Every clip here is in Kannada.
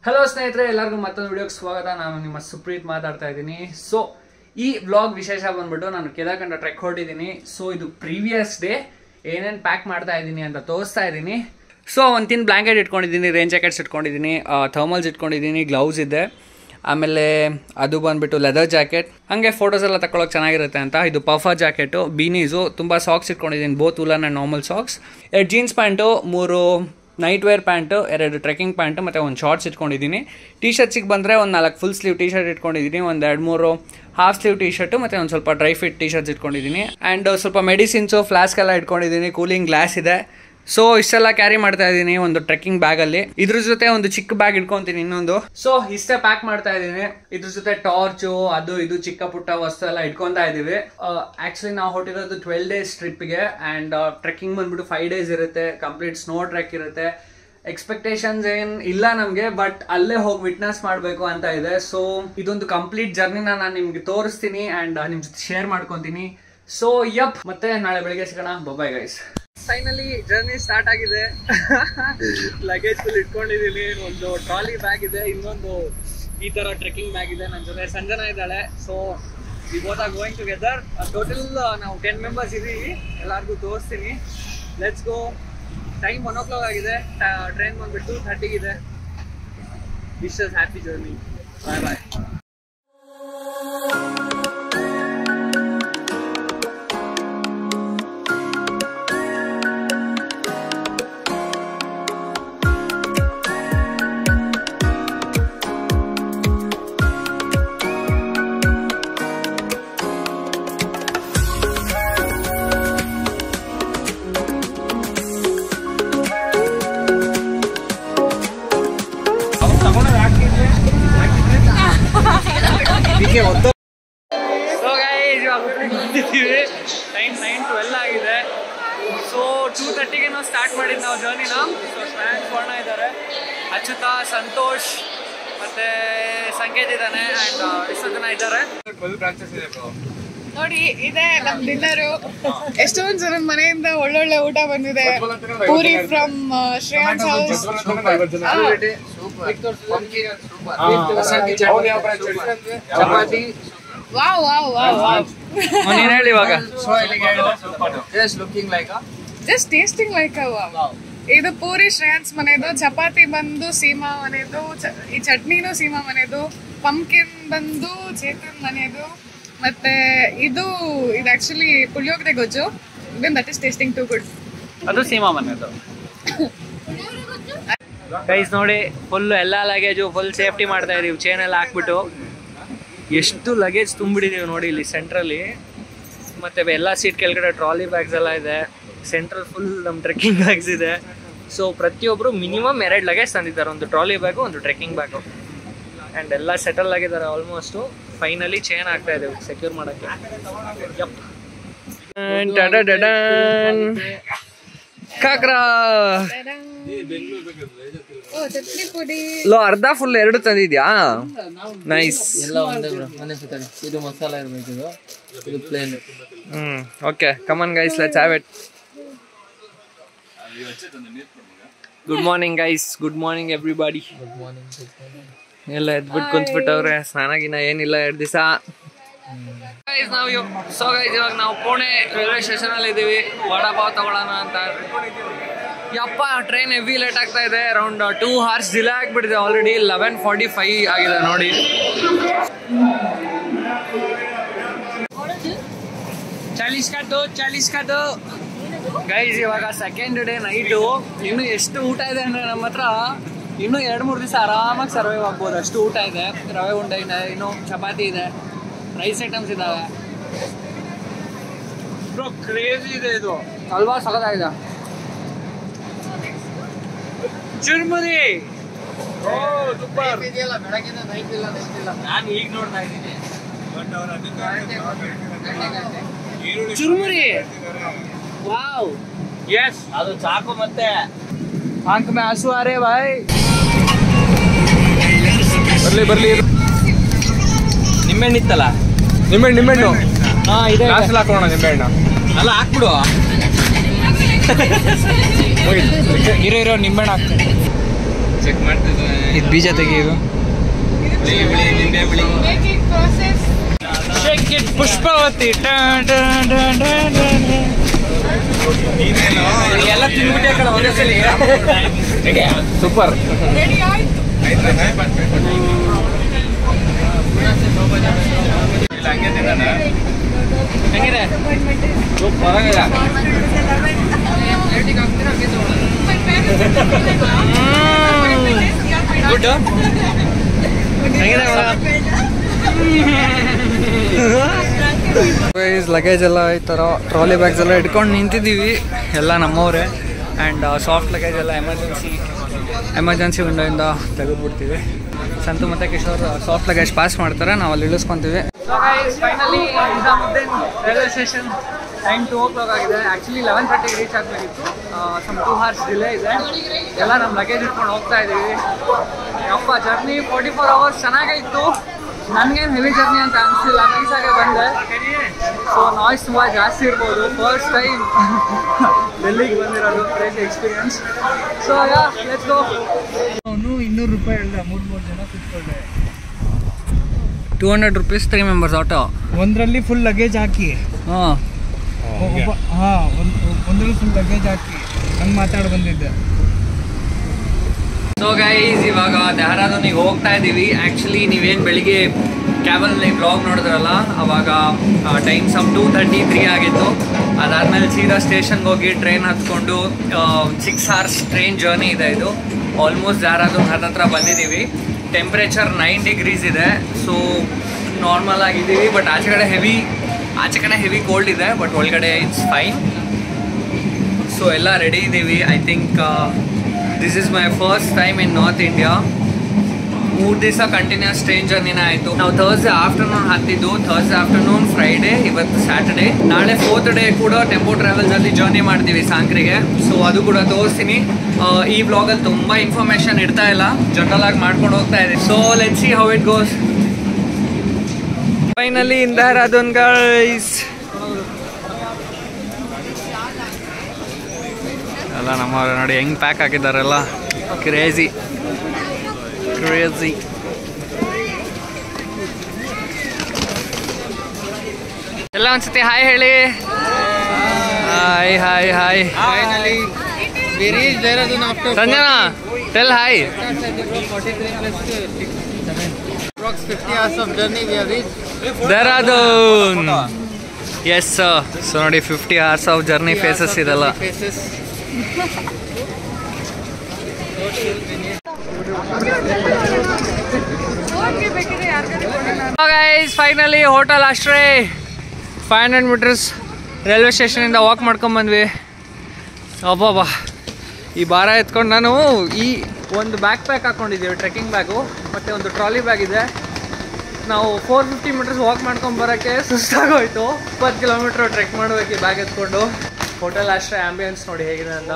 ಹಲೋ ಸ್ನೇಹಿತರೆ ಎಲ್ಲರಿಗೂ ಮತ್ತೊಂದು ವಿಡಿಯೋಗೆ ಸ್ವಾಗತ ನಾನು ನಿಮ್ಮ ಸುಪ್ರೀತ್ ಮಾತಾಡ್ತಾ ಇದ್ದೀನಿ ಸೊ ಈ ವ್ಲಾಗ್ ವಿಶೇಷ ಬಂದ್ಬಿಟ್ಟು ನಾನು ಕೇದಾರ್ಖಂಡ ಟ್ರೆಕ್ ಹೊರಟಿದ್ದೀನಿ ಸೊ ಇದು ಪ್ರೀವಿಯಸ್ ಡೇ ಏನೇನು ಪ್ಯಾಕ್ ಮಾಡ್ತಾ ಇದ್ದೀನಿ ಅಂತ ತೋರಿಸ್ತಾ ಇದ್ದೀನಿ ಸೊ ಒಂದು ತಿನ್ ಬ್ಲ್ಯಾಂಕೆಟ್ ಇಟ್ಕೊಂಡಿದ್ದೀನಿ ರೇಂಜ್ ಜಾಕೆಟ್ಸ್ ಇಟ್ಕೊಂಡಿದ್ದೀನಿ ಥರ್ಮಲ್ಸ್ ಇಟ್ಕೊಂಡಿದ್ದೀನಿ ಗ್ಲೌಸ್ ಇದೆ ಆಮೇಲೆ ಅದು ಬಂದ್ಬಿಟ್ಟು ಲೆದರ್ ಜಾಕೆಟ್ ಹಾಗೆ ಫೋಟೋಸ್ ಎಲ್ಲ ತಗೊಳಕ್ಕೆ ಚೆನ್ನಾಗಿರುತ್ತೆ ಅಂತ ಇದು ಪಫಾ ಜಾಕೆಟು ಬೀನೀಸು ತುಂಬ ಸಾಕ್ಸ್ ಇಟ್ಕೊಂಡಿದ್ದೀನಿ both woollen and normal socks ಎರಡು ಜೀನ್ಸ್ ಪ್ಯಾಂಟು ಮೂರು ನೈಟ್ ವೇರ್ ಪ್ಯಾಂಟು ಎರಡು ಟ್ರೆಕ್ಕಿಂಗ್ ಪ್ಯಾಂಟು ಮತ್ತು ಒಂದು ಶಾರ್ಟ್ಸ್ ಇಟ್ಕೊಂಡಿದ್ದೀನಿ ಟಿ ಶರ್ಟ್ಸಿಗೆ ಬಂದರೆ ಒಂದು ನಾಲ್ಕು ಫುಲ್ ಸ್ಲೀವ್ ಟಿ ಶರ್ಟ್ ಇಟ್ಕೊಂಡಿದ್ದೀನಿ ಒಂದು ಎರಡು ಮೂರು ಹಾಫ್ ಸ್ಲೀವ್ ಟಿ ಶರ್ಟು ಮತ್ತು ಒಂದು ಸ್ವಲ್ಪ ಡ್ರೈ ಫಿಟ್ ಟಿ ಶರ್ಟ್ಸ್ ಇಟ್ಕೊಂಡಿದ್ದೀನಿ ಆ್ಯಂಡ್ ಸ್ವಲ್ಪ ಮೆಡಿಸಿನ್ಸು ಫ್ಲಾಸ್ಕ್ ಎಲ್ಲ ಇಟ್ಕೊಂಡಿದ್ದೀನಿ ಕೂಲಿಂಗ್ ಗ್ಲಾಸ್ ಇದೆ ಸೊ ಇಷ್ಟೆಲ್ಲ ಕ್ಯಾರಿ ಮಾಡ್ತಾ ಇದ್ದೀನಿ ಒಂದು ಟ್ರೆಕ್ಕಿಂಗ್ ಬ್ಯಾಗ್ ಅಲ್ಲಿ ಇದ್ರ ಜೊತೆ ಒಂದು ಚಿಕ್ಕ ಬ್ಯಾಗ್ ಇಟ್ಕೊಂತೀನಿ ಇನ್ನೊಂದು ಸೊ ಇಷ್ಟೇ ಪ್ಯಾಕ್ ಮಾಡ್ತಾ ಇದ್ದೀನಿ ಇದ್ರ ಜೊತೆ ಟಾರ್ಚು ಅದು ಇದು ಚಿಕ್ಕ ಪುಟ್ಟ ವಸ್ತು ಎಲ್ಲ ಇಟ್ಕೊಂತಾ ಇದೀವಿ ಆಕ್ಚುಲಿ ನಾವು ಹೊಟ್ಟಿರೋದು ಟ್ವೆಲ್ ಡೇಸ್ ಟ್ರಿಪ್ಗೆ ಅಂಡ್ ಟ್ರೆಕ್ಕಿಂಗ್ ಬಂದ್ಬಿಟ್ಟು ಫೈವ್ ಡೇಸ್ ಇರುತ್ತೆ ಕಂಪ್ಲೀಟ್ ಸ್ನೋ ಟ್ರೆಕ್ ಇರುತ್ತೆ ಎಕ್ಸ್ಪೆಕ್ಟೇಷನ್ಸ್ ಏನ್ ಇಲ್ಲ ನಮಗೆ ಬಟ್ ಅಲ್ಲೇ ಹೋಗಿ ವಿಟ್ನೆಸ್ ಮಾಡಬೇಕು ಅಂತ ಇದೆ ಸೊ ಇದೊಂದು ಕಂಪ್ಲೀಟ್ ಜರ್ನಿನ ನಾನು ನಿಮ್ಗೆ ತೋರಿಸ್ತೀನಿ ಅಂಡ್ ನಿಮ್ ಜೊತೆ ಶೇರ್ ಮಾಡ್ಕೊತೀನಿ ಸೊ ಯಪ್ ಮತ್ತೆ ನಾಳೆ ಬೆಳಿಗ್ಗೆ ಸಿಗೋಣ ಬೊಬಾಯ್ ಗೈಸ್ ಫೈನಲಿ ಜರ್ನಿ ಸ್ಟಾರ್ಟ್ ಆಗಿದೆ ಲಗೇಜ್ ಫುಲ್ ಇಟ್ಕೊಂಡಿದೀನಿ ಒಂದು ಟ್ರಾಲಿ ಬ್ಯಾಗ್ ಇದೆ ಇನ್ನೊಂದು ಈ ತರ ಟ್ರೆಕ್ಕಿಂಗ್ ಬ್ಯಾಗ್ ಇದೆ ನನ್ನ ಜೊತೆ ಸಂಜನಾ ಇದ್ದಾಳೆ so we both are going together total ನಾವು ಟೆನ್ ಮೆಂಬರ್ಸ್ ಇದೀವಿ ಎಲ್ಲರಿಗೂ ತೋರಿಸ್ತೀನಿ let's go time one o'clock ಆಗಿದೆ ಟ್ರೈನ್ ಬಂದ್ಬಿಟ್ಟು ಥರ್ಟಿಗಿದೆ wishes happy journey bye bye so guys ಇವಾಗ ಊಟಕ್ಕೆ ಬಂದಿದ್ದೀವಿ ಟೈಮ್ ನೈನ್ ಟ್ವೆಲ್ ಆಗಿದೆ ಸೊ ಟೂ ತರ್ಟಿಗೆ ನಾವು ಸ್ಟಾರ್ಟ್ ಮಾಡಿದ್ದು ನಾವು ಜರ್ನಿನ ಸೊ ಶ್ರೇಯನ್ ಸ್ವರ್ಣ ಇದ್ದಾರೆ ಅಚ್ಯುತ ಸಂತೋಷ್ ಮತ್ತೆ ಸಂಕೇತ್ ಇದ್ದಾನೆ ಆ್ಯಂಡ್ ಎಷ್ಟೋ ಜನ ಇದ್ದಾರೆ ನೋಡಿ ಇದೆ ನಮ್ ಡಿನ್ನರು ಎಷ್ಟೊಂದ್ ಜನ ಮನೆಯಿಂದ ಒಳ್ಳೊಳ್ಳೆ ಊಟ ಬಂದಿದೆ puri from Shreyans house wow wow wow wow ನೀನು ಹೇಳಿ ಇವಾಗ ಜಸ್ಟ್ ಟೇಸ್ಟಿಂಗ್ ಲೈಕ್ ಇದು ಪೂರಿ ಶ್ರೇಯಾನ್ಸ್ ಮನೆದು ಚಪಾತಿ ಬಂದು ಸೀಮಾ ಮನೆದು ಚ- ಈ ಚಟ್ನಿನೂ ಸೀಮಾ ಮನೆದು ಪಂಪ್ಕಿನ್ ಬಂದು ಚೇತನ್ ಮನೆದು ಮತ್ತೆ ಇದು ಇದು actually puliyogare gojju even that is tasting too good ಅದು ಸೀಮಾ ಮನೆದು ಗೈಸ್ ನೋಡಿ ಫುಲ್ ಎಲ್ಲ ಲಗೇಜು ಫುಲ್ ಸೇಫ್ಟಿ ಮಾಡ್ತಾ ಇದೀವಿ ಚೇನ್ ಎಲ್ಲ ಹಾಕ್ಬಿಟ್ಟು ಎಷ್ಟು ಲಗೇಜ್ ತುಂಬಿಡಿದೀವಿ ನೋಡಿ ಇಲ್ಲಿ ಸೆಂಟ್ರಲ್ಲಿ ಮತ್ತೆ ಎಲ್ಲ ಸೀಟ್ ಕೆಳಗಡೆ ಟ್ರಾಲಿ ಬ್ಯಾಗ್ಸ್ ಎಲ್ಲ ಇದೆ ಸೆಂಟ್ರಲ್ ಫುಲ್ ನಮ್ಮ ಟ್ರೆಕ್ಕಿಂಗ್ ಬ್ಯಾಗ್ಸ್ ಇದೆ ಸೊ ಪ್ರತಿಯೊಬ್ಬರು ಮಿನಿಮಮ್ ಎರಡು ಲಗೇಜ್ ತಂದಿದ್ದಾರೆ ಒಂದು ಟ್ರಾಲಿ ಬ್ಯಾಗು ಒಂದು ಟ್ರೆಕ್ಕಿಂಗ್ ಬ್ಯಾಗು ಆ್ಯಂಡ್ ಎಲ್ಲ ಸೆಟಲ್ ಆಗಿದ್ದಾರೆ ಆಲ್ಮೋಸ್ಟು ಫೈನಲಿ ಚೇನ್ ಆಗ್ತಾ ಇದ್ದೇವೆ ಸೆಕ್ಯೂರ್ ಮಾಡೋಕ್ಕೆ ಯಪ್ ಕಾಕ್ರಾ ಓ ಚಟ್ನಿ ಪುಡಿ ಲೋ ಅರ್ಧ ಫುಲ್ ಎರಡು ತಂದಿದ್ಯಾ ನೈಸ್ ಎಲ್ಲ ಒಂದೇ ಬ್ರೋ ಮನೆ ಸುತ್ತಾನೆ ಇದು ಮಸಾಲ ಇರ್ಬೇಕು ಇದು ಇದು plain hmm okay come on guys let's have it good morning guys good morning everybody good morning ಎಲ್ಲ ಎದ್ಬಿಟ್ಟು ಕುಂತ್ಬಿಟ್ಟವ್ರೆ ಸ್ನಾನ ಗಿನ ಏನಿಲ್ಲ ಎರಡು ದಿವಸ ಗೈಸ್ ನಾವು ಸೊ ಗೈಸ್ ಇವಾಗ ನಾವು ಪುಣೆ ರೈಲ್ವೆ ಸ್ಟೇಷನ್ ಅಲ್ಲಿ ಇದೀವಿ ವಡಾಪಾವ್ ತಗೊಳ್ಳೋಣ ಅಂತ ಯಪ್ಪ ಟ್ರೈನ್ ಹೆವಿ ಲೇಟ್ ಆಗ್ತಾ ಇದೆ ಅರೌಂಡ್ ಟೂ ಅವರ್ಸ್ ಡಿಲೇ ಆಗ್ಬಿಟ್ಟಿದೆ ಆಲ್ರೆಡಿ ಲೆವೆನ್ ಫಾರ್ಟಿ ಫೈವ್ ಆಗಿದೆ ನೋಡಿ ಚಾಲೀಸ್ ಕಾಟು ಚಾಲೀಸ್ ಕಾಟು ಗೈಸ್ ಇವಾಗ ಸೆಕೆಂಡ್ ಡೇ ನೈಟು ಇನ್ನು ಎಷ್ಟು ಊಟ ಇದೆ ಅಂದ್ರೆ ನಮ್ಮ ಹತ್ರ ಇನ್ನು ಎರಡು ಮೂರು ದಿವಸ ಆರಾಮಾಗಿ ಸರ್ವೈವ್ ಆಗ್ಬೋದು ಅಷ್ಟು ಊಟ ಇದೆ ರವೆ ಉಂಡೆ ಇದೆ ಇನ್ನು ಚಪಾತಿ ಇದೆ ರೈಸ್ ಐಟಮ್ಸ್ ಇದಾವೆ ಕ್ರೇಜಿ ಇದೆ ಇದು ಅಲ್ವಾ ಸಖತ್ತಾಗಿದೆ ಚುರ್ಮುರಿ ಬೆಳಗಿನ ನೈಟ್ ಇಲ್ಲ ನೈಟ್ ಇಲ್ಲ ನಾನು ಈಗ ನೋಡ್ತಾ ಇದ್ದೀನಿ ಚುರುಮುರಿ ವಾವ್ ಎಸ್ ಅದು ಚಾಕು ಮತ್ತೆ ಆಂಕ್ ಮೇ ಆಸು ಆ ರೇ ಭಾಯ್ ಬರ್ಲಿ ಬರ್ಲಿ ನಿಂಬೆಹಣ್ಣು ಇತ್ತಲ್ಲ ನಿಂಬೆಹಣ್ಣು ನಿಂಬೆಹಣ್ಣು ಹಾ ಇದೆ ಗ್ಲಾಸಲ್ಲಿ ಹಾಕೋಣ ನಿಂಬೆಹಣ್ಣು ಅಲ್ಲ ಹಾಕ್ಬಿಡು ಇರೋ ಇರೋ ನಿಂಬೆಹಣ್ಣು ಹಾಕ್ತೀನಿ ಚೆಕ್ ಮಾಡ್ತಿದ್ದೆ ಇದು ಬೀಜ ತೆಗಿಯೋದು ಬಿಳಿ ಬಿಳಿ ನಿಂಬೆ ಬಿಳಿ ಮೇಕಿಂಗ್ ಪ್ರೋಸೆಸ್ ಪುಷ್ಪಾವತಿ ಎಲ್ಲ ತಿಂದ್ಬಿಟ್ಟೆ ಕಣ ಒಂದೇ ಸೂಪರ್ ರೆಡಿ ಆಯ್ತು ಹಂಗೆ ತಿನ್ನೋಣ ಹೆಂಗಿದೆ ಪರವಾಗಿಲ್ಲ ಗುಡ್ ಹೆಂಗಿದೆ ಲಗೇಜ್ ಎಲ್ಲ ಈ ಥರ ಟ್ರಾಲಿ ಬ್ಯಾಗ್ಸ್ ಎಲ್ಲ ಇಟ್ಕೊಂಡು ನಿಂತಿದ್ದೀವಿ ಎಲ್ಲ ನಮ್ಮವರೇ ಆ್ಯಂಡ್ ಸಾಫ್ಟ್ ಲಗೇಜ್ ಎಲ್ಲ ಎಮರ್ಜೆನ್ಸಿ ಎಮರ್ಜೆನ್ಸಿ ವಿಂಡೋಯಿಂದ ತೆಗೆದುಬಿಡ್ತೀವಿ ಸಂತು ಮತ್ತು ಕಿಶೋರ್ ಸಾಫ್ಟ್ ಲಗೇಜ್ ಪಾಸ್ ಮಾಡ್ತಾರೆ ನಾವು ಅಲ್ಲಿ ಇಳಿಸ್ಕೊತೀವಿ finally Nizamuddin railway station time two o'clock ಆಗಿದೆ ಆ್ಯಕ್ಚುಲಿ ಲೆವೆನ್ ತರ್ಟಿಗೆ ರೀಚ್ ಆಗಬೇಕಿತ್ತು ಸಮ್ ಟೂ ಹಾರ್ಸ್ ಡಿಲೇ ಇದೆ ಎಲ್ಲ ನಮ್ಮ ಲಗೇಜ್ ಇಟ್ಕೊಂಡು ಹೋಗ್ತಾ ಇದ್ದೀವಿ ಯಪ್ಪ ಜರ್ನಿ ಫೋರ್ಟಿ ಫೋರ್ ಅವರ್ಸ್ ಚೆನ್ನಾಗೇ ಇತ್ತು ನನಗೇನು ಹೆವಿ ಜರ್ನಿ ಅಂತ ಅನಿಸ್ಲಿಲ್ಲ ನೈಸಾಗೆ ಬಂದೆ ಸೊ ನಾಯ್ಸ್ ತುಂಬ ಜಾಸ್ತಿ ಇರ್ಬೋದು ಫಸ್ಟ್ ಟೈಮ್ ಡೆಲ್ಲಿಗೆ ಬಂದಿರೋದು crazy experience so yeah let's go ಅವನು ಇನ್ನೂರು ರೂಪಾಯಿ ಹೇಳ್ದ ಮೂರು ಮೂರು ಜನ ಕೂತ್ಕೊಂಡೆ two hundred rupees three members auto ಒಂದರಲ್ಲಿ ಫುಲ್ ಲಗೇಜ್ ಹಾಕಿ ಹಾಂ ಒಬ್ಬ ಹಾಂ ಒಂದು ಒಂದರಲ್ಲಿ ಫುಲ್ ಲಗೇಜ್ ಹಾಕಿ ಹಂಗೆ ಮಾತಾಡಿ ಬಂದಿದ್ದೆ ಸೊ ಗೈಸ್ ಇವಾಗ ಡೆಹರಾಡೂನಿಗೆ ಹೋಗ್ತಾ ಇದ್ದೀವಿ ಆ್ಯಕ್ಚುಲಿ ನೀವೇನು ಬೆಳಿಗ್ಗೆ ಕ್ಯಾಬಲ್ಲಿ ಬ್ಲಾಗ್ ನೋಡಿದ್ರಲ್ಲ ಅವಾಗ time some two thirty three ಆಗಿತ್ತು ಅದಾದಮೇಲೆ ಸೀದಾ ಸ್ಟೇಷನ್ಗೆ ಹೋಗಿ ಟ್ರೈನ್ ಹತ್ಕೊಂಡು ಸಿಕ್ಸ್ ಅವರ್ಸ್ ಟ್ರೈನ್ ಜರ್ನಿ ಇದೆ ಇದು ಆಲ್ಮೋಸ್ಟ್ ಡೆಹರಾಡೂನ್ ಹತ್ತತ್ರ ಬಂದಿದ್ದೀವಿ ಟೆಂಪ್ರೇಚರ್ ನೈನ್ ಡಿಗ್ರೀಸ್ ಇದೆ ಸೊ ನಾರ್ಮಲ್ ಆಗಿದ್ದೀವಿ ಬಟ್ ಆಚೆ ಕಡೆ ಹೆವಿ ಆಚೆ ಕಡೆ ಹೆವಿ ಕೋಲ್ಡ್ ಇದೆ ಬಟ್ ಒಳಗಡೆ ಇಟ್ಸ್ ಫೈನ್ ಸೊ ಎಲ್ಲ ರೆಡಿ ಇದ್ದೀವಿ I think this is my first time in north India ಮೂರು ದಿವಸ ಕಂಟಿನ್ಯೂಸ್ ಟ್ರೈನ್ ಜರ್ನಿನ ಆಯಿತು ನಾವು ಥರ್ಸ್ಡೇ ಆಫ್ಟರ್ನೂನ್ ಹತ್ತಿದ್ದು ಥರ್ಸ್ಡೇ ಆಫ್ಟರ್ನೂನ್ ಫ್ರೈಡೇ ಇವತ್ತು ಸ್ಯಾಟರ್ಡೇ ನಾಳೆ ಫೋರ್ತ್ ಡೇ ಕೂಡ ಟೆಂಪೋ ಟ್ರಾವೆಲ್ಸಲ್ಲಿ ಜರ್ನಿ ಮಾಡ್ತೀವಿ ಸಾಂಕ್ರಿಗೆ ಸೊ ಅದು ಕೂಡ ತೋರಿಸ್ತೀನಿ ಆ, ಈ ಬ್ಲಾಗಲ್ಲಿ ತುಂಬ ಇನ್ಫಾರ್ಮೇಷನ್ ಇಡ್ತಾ ಇಲ್ಲ ಜನರಲ್ ಆಗಿ ಮಾಡ್ಕೊಂಡು ಹೋಗ್ತಾ ಇದೆ so let see how it goes finally in Dehradun guys ಎಲ್ಲ ನಮ್ಮವ್ರು ನೋಡಿ ಹೆಂಗ್ ಪ್ಯಾಕ್ ಹಾಕಿದಾರಲ್ಲ ಕ್ರೇಜಿ ಕ್ರೇಜಿ ಎಲ್ಲ ಒಂದ್ಸತಿ ಹಾಯ್ ಹೇಳಿ hi hi hi finally we reached Dehradun after Sanjana tell hi 43 plus 6, 7. Approx 50 hours of journey we have reached. Dehradun yes so ನೋಡಿ fifty hours of journey 50 hours faces of ಇದೆಲ್ಲ journey Faces. ಫೋನ್ಗೆ ಬೇಕಿದ್ರೆ ಯಾರಿಗಾದ್ರು ಕೊಡೋಣ ಗೈಸ್ ಫೈನಲಿ ಹೋಟೆಲ್ ಅಷ್ಟ್ರೇ ಫೈವ್ ಹಂಡ್ರೆಡ್ ಮೀಟರ್ಸ್ ರೈಲ್ವೆ ಸ್ಟೇಷನಿಂದ ವಾಕ್ ಮಾಡ್ಕೊಂಬಂದ್ವಿ ಅಬ್ಬಬ್ಬಾ ಈ ಭಾರ ಎತ್ಕೊಂಡು ನಾನು ಈ ಒಂದು ಬ್ಯಾಕ್ ಪ್ಯಾಕ್ ಹಾಕ್ಕೊಂಡಿದ್ದೀವಿ ಟ್ರೆಕ್ಕಿಂಗ್ ಬ್ಯಾಗು ಮತ್ತು ಒಂದು ಟ್ರಾಲಿ ಬ್ಯಾಗ್ ಇದೆ ನಾವು ಫೋರ್ ಫಿಫ್ಟಿ ಮೀಟರ್ಸ್ ವಾಕ್ ಮಾಡ್ಕೊಂಡು ಬರೋಕ್ಕೆ ಸುಸ್ತಾಗೋಯ್ತು ಇಪ್ಪತ್ತು ಕಿಲೋಮೀಟ್ರ್ ಟ್ರೆಕ್ ಮಾಡಬೇಕು ಈ ಬ್ಯಾಗ್ ಎತ್ಕೊಂಡು ಹೋಟೆಲ್ ಅಷ್ಟೇ ಆ್ಯಂಬಿಯನ್ಸ್ ನೋಡಿ ಹೇಗಿದೆ ಅಂತ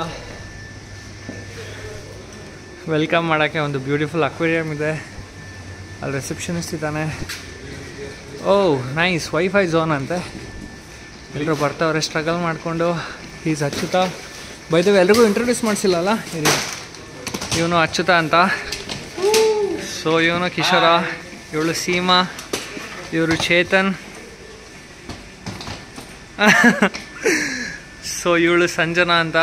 ವೆಲ್ಕಮ್ ಮಾಡೋಕ್ಕೆ ಒಂದು ಬ್ಯೂಟಿಫುಲ್ ಅಕ್ವೇರಿಯಮ್ ಇದೆ ಅಲ್ಲಿ ರಿಸೆಪ್ಷನಿಸ್ಟ್ ಇದ್ದಾನೆ ಓ ನೈಸ್ ವೈಫೈ ಝೋನ್ ಅಂತೆ ಎಲ್ಲರೂ ಬರ್ತಾವ್ರೆ ಸ್ಟ್ರಗಲ್ ಮಾಡಿಕೊಂಡು ಈಸ್ ಅಚ್ಯುತ ಬೈದವೆ ಎಲ್ರಿಗೂ ಇಂಟ್ರೊಡ್ಯೂಸ್ ಮಾಡಿಸಿಲ್ಲಲ್ಲ ಇರಿ ಇವನು ಅಚ್ಯುತ ಅಂತ ಸೊ ಇವನು ಕಿಶೋರ ಇವಳು ಸೀಮಾ ಇವರು ಚೇತನ್ ಸೊ ಇವಳು ಸಂಜನಾ ಅಂತ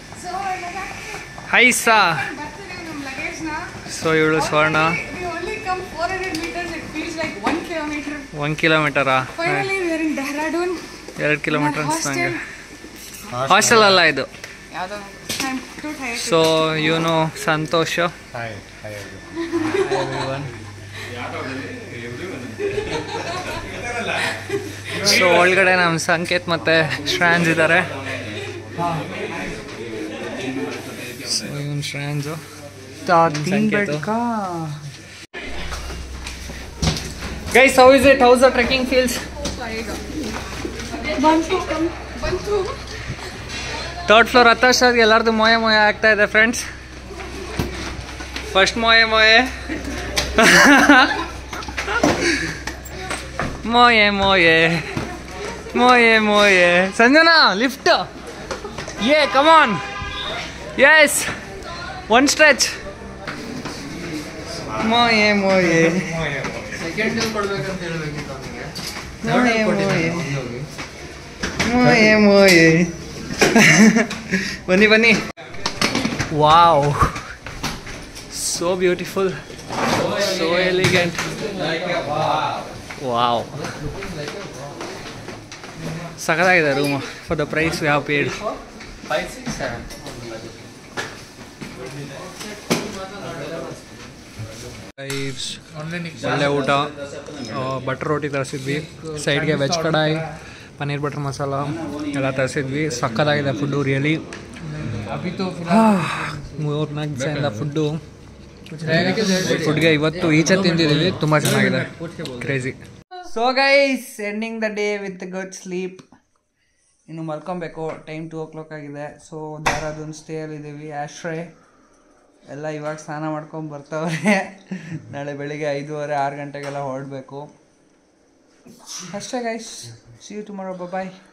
ಹೈ ಸಾ ಬರ್ತೀವಿ ನಮ್ಮ ಲಗೇಜ್ನ ಸೊ ಇವಳು ಸ್ವರ್ಣ we only come 400 meters it feels like 1 kilometer ಒಂದು ಕಿಲೋಮೀಟರಾ finally we are in Dehradun ಎರಡು ಕಿಲೋಮೀಟರ್ ಅನ್ಸ್ದಂಗೆ hostel ಹಾಸ್ಟೆಲ್ ಅಲ್ಲ ಇದು ಯಾವ್ದೋ I'm too tired ಸೊ ಇವನು ಸಂತೋಷ್ ಸೊ ಒಳಗಡೆ ನಮ್ಮ ಸಂಕೇತ್ ಮತ್ತೆ ಶ್ರಾನ್ಸ್ ಇದ್ದಾರೆ ಸೊ ಇವನು ಶ್ರಾನ್ಸು guys how is it house the trekking feels ಬಂತು ಬಂತು ಥರ್ಡ್ ಫ್ಲೋರ್ ಹತ್ತಷ್ಟೊತ್ತಿಗೆ ಎಲ್ಲರದು ಮೊಯ ಮೊಯ ಆಗ್ತಾ ಇದೆ ಫ್ರೆಂಡ್ಸ್ ಫಸ್ಟ್ ಮೊಯೆ ಮೊಯೆ ಮೊಯೆ ಮೊಯೆ ಮೊಯೆ ಮೊಯೆ Sanjana lift yay come on yes one stretch ಮೋಯೆ ಮೋಯೆ ಸೆಕೆಂಡ್ ಕೊಡ್ಬೇಕಂತ ಹೇಳ್ಬೇಕಿತ್ತು ಮೋಯೆ ಅವನಿಗೆ ಮೋಯೆ ಮೋಯೆ ಮೋಯೆ ಬನ್ನಿ ಬನ್ನಿ wow so beautiful so elegant wow ಸಖತ್ತಾಗಿದೆ room for the price we have paid ಒಳ್ಳೆ ಊಟ ಬಟರ್ ರೋಟಿ ತರಿಸಿದ್ವಿ ಸೈಡ್ಗೆ ವೆಜ್ ಕಡಾಯಿ ಪನ್ನೀರ್ ಬಟರ್ ಮಸಾಲ ಎಲ್ಲ ತರಿಸಿದ್ವಿ ಸಕ್ಕತ್ತಾಗಿದೆ ಫುಡ್ಡು ರಿಯಲಿ ಅಭಿ ತೋ ಮೂರು ನಾಲ್ಕು ದಿವಸದಿಂದ ಫುಡ್ಡು ಫುಡ್ಗೆ ಇವತ್ತು ಈಚೆ ತಿಂದಿದ್ದೀವಿ ತುಂಬ ಚೆನ್ನಾಗಿದೆ crazy so guys ending the day with good sleep ಇನ್ನು ಮಲ್ಕೊಬೇಕು ಟೈಮ್ ಟೂ ಓ ಕ್ಲಾಕ್ ಆಗಿದೆ ಸೊ ದಾರಾದೊಂದು ಸ್ಟೇಯಲ್ಲಿದ್ದೀವಿ ಆಶ್ರೇ ಎಲ್ಲ ಇವಾಗ ಸ್ನಾನ ಮಾಡ್ಕೊಂಡು ಬರ್ತಾವ್ರೆ ನಾಳೆ ಬೆಳಿಗ್ಗೆ ಐದೂವರೆ ಆರು ಗಂಟೆಗೆಲ್ಲ ಹೊರಡಬೇಕು ಅಷ್ಟೇ guys see you tomorrow bye